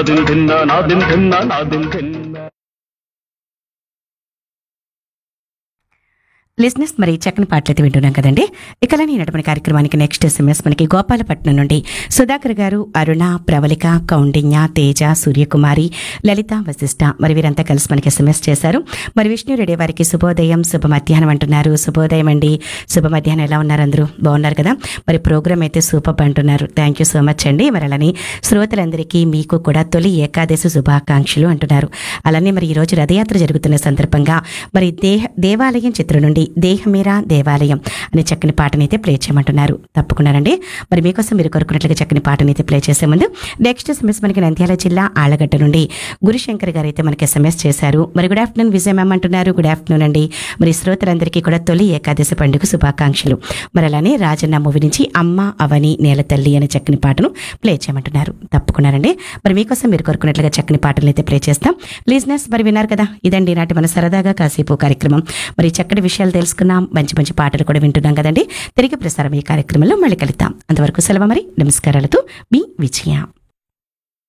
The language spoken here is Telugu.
నాదిన్ ధిన్న నాదిన్ ధిన్న నాదిన్ ధిన్న లిజినెస్ మరి చక్కని పాటలు అయితే వింటున్నాం కదండి ఇక నటువంటి కార్యక్రమానికి నెక్స్ట్ ఎస్ఎంఎస్ మనకి గోపాలపట్నం నుండి సుధాకర్ గారు అరుణ ప్రవళిక కౌండిన్య తేజ సూర్యకుమారి లలిత వశిష్ట మరి వీరంతా కలిసి మనకి ఎస్ఎంఎస్ చేశారు మరి విష్ణు రెడ్డి వారికి శుభోదయం శుభ మధ్యాహ్నం అంటున్నారు శుభోదయం అండి శుభ మధ్యాహ్నం ఎలా ఉన్నారు అందరూ బాగున్నారు కదా మరి ప్రోగ్రామ్ అయితే సూపర్ అంటున్నారు థ్యాంక్ యూ సో మచ్ అండి మరి అలానే శ్రోతలందరికీ మీకు కూడా తొలి ఏకాదశి శుభాకాంక్షలు అంటున్నారు అలానే మరి ఈరోజు రథయాత్ర జరుగుతున్న సందర్భంగా మరి దేహ దేవాలయం చిత్రం నుండి దేహమేరా దేవాలయం అనే చక్కని పాటనైతే ప్లే చేయమంటున్నారు తప్పకుండానండి మరి మీకోసం మీరు కోరుకున్నట్లుగా చక్కని పాటనైతే ప్లే చేసే ముందు నెక్స్ట్ ఎస్ఎంఎస్ మనకి నంద్యాల జిల్లా ఆళ్లగడ్డ నుండి గురుశంకర్ గారు అయితే మనకి ఎస్ఎంఎస్ చేశారు మరి గుడ్ ఆఫ్టర్నూన్ విజయ మ్యామ్ అంటున్నారు గుడ్ ఆఫ్టర్నూన్ అండి మరి శ్రోతలందరికీ కూడా తొలి ఏకాదశి పండుగ శుభాకాంక్షలు మరి అలానే రాజన్న మూవీ నుంచి అమ్మ అవని నేల తల్లి అనే చక్కని పాటను ప్లే చేయమంటున్నారు తప్పకుండానండి మరి మీకోసం మీరు కోరుకున్నట్లుగా చక్కని పాటలు అయితే ప్లే చేస్తాం లిజినెస్ మరి విన్నారు కదా ఇదండి నాటి మన సరదాగా కాసేపు కార్యక్రమం మరి చక్కటి విషయాలు తెలుసుకున్నాం మంచి మంచి పాటలు కూడా వింటున్నాం కదండి తిరిగి ప్రసారం ఈ కార్యక్రమంలో మళ్ళీ కలుద్దాం అంతవరకు సెలవు మరి నమస్కారాలతో మీ విజయ